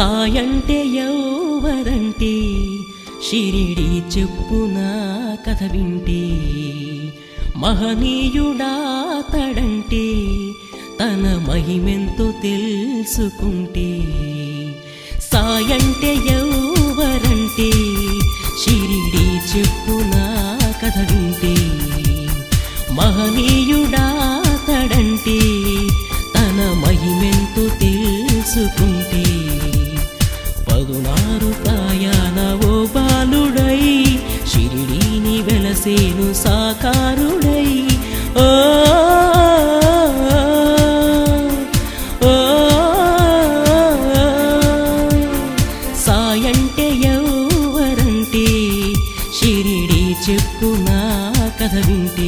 సాయంటే ఎవరంటే షిరిడి చెప్పునా కథ వింటే మహనీయుడా తడంటే తన మహిమెంతో తెలుసుకుంటే సాయంటే ఎవరంటే షిరిడి చెప్పునా కథ వింటే మహనీయుడా తడంటే తన మహిమెంతో తెలుసుకుంటే పదునారు ప్రయాణ ఓ బాలుడై షిరిడీని వెలసేను సాకారుడై ఓ ఓ సాయంటే ఎవరంటే షిరిడి చెప్పునా కథ వింటే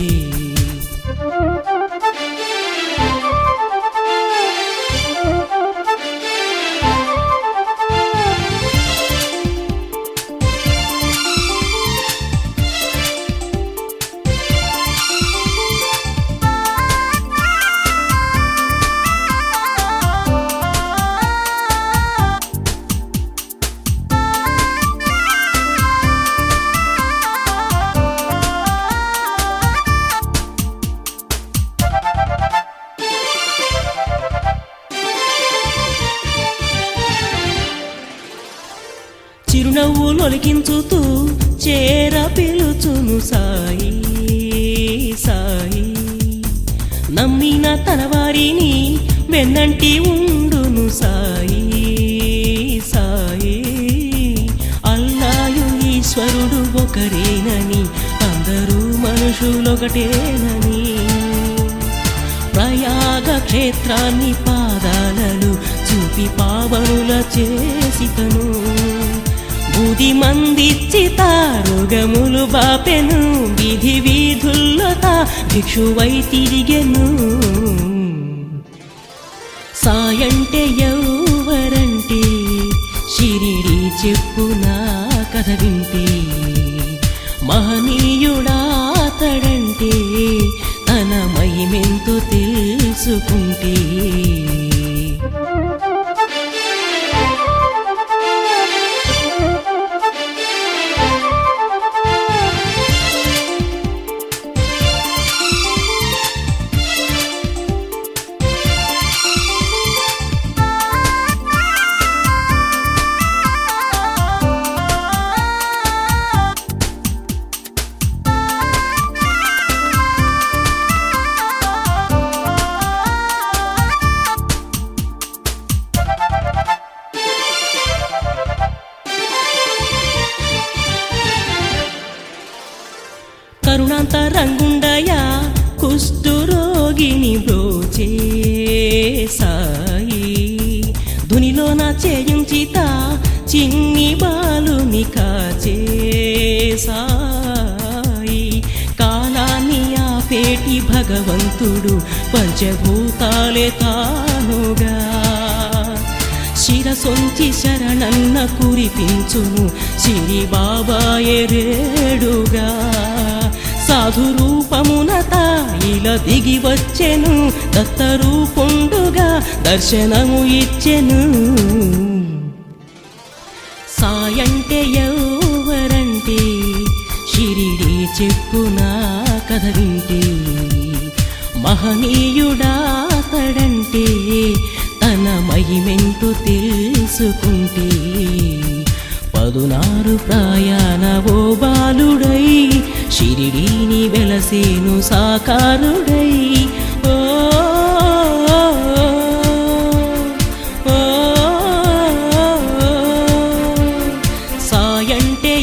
చిరునవ్వులొలికించుతూ చేర పిలుచును సాయి సాయి నమ్మిన తన వారిని వెన్నంటి ఉండును సాయి సాయి అల్లాయు ఈశ్వరుడు ఒకరేనని అందరూ మనుషులొకటేనని ప్రయాగ క్షేత్రాన్ని పాదాలలో చూపి పావనుల చేసితను బుది మందిచ్చి తారుగములు బాపెను విధి వీధుల్లో తా భిక్షువై తిరిగెను సాయంటే ఎవరంటే షిరిడి చెప్పునా కథ వింటే మహనీయుడా తడంటే తన మహిమెంతో తెలుసుకుంటే కరుణాంతరంగుండయా కుష్ఠురోగిని బ్రోచే సాయి ధునిలోన చేయుంచిత చిన్ని బాలుని కాచే సాయి కాలాన్ని ఆపేటి భగవంతుడు పంచభూతాలే తానుగా శిరసొంచి శరణన్న కురిపించును సిరి బాబాయే రేడుగా సాధు రూపమున తాయిల దిగి వచ్చెను దత్త రూపుండుగా దర్శనము ఇచ్చెను సాయంటే ఎవరంటే షిరిడి చెప్పునా కథ వింటే మహనీయుడా తడంటే తన మహిమెంతో తెలుసుకుంటే పదునారు ప్రయాణ ఓ బాలుడై షిరిడీని వెలసేను సాకారుడై ఓ ఓ, సాయంటే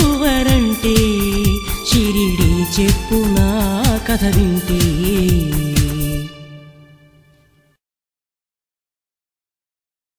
ఎవరంటే షిరిడి చెప్పునా కథ వింటే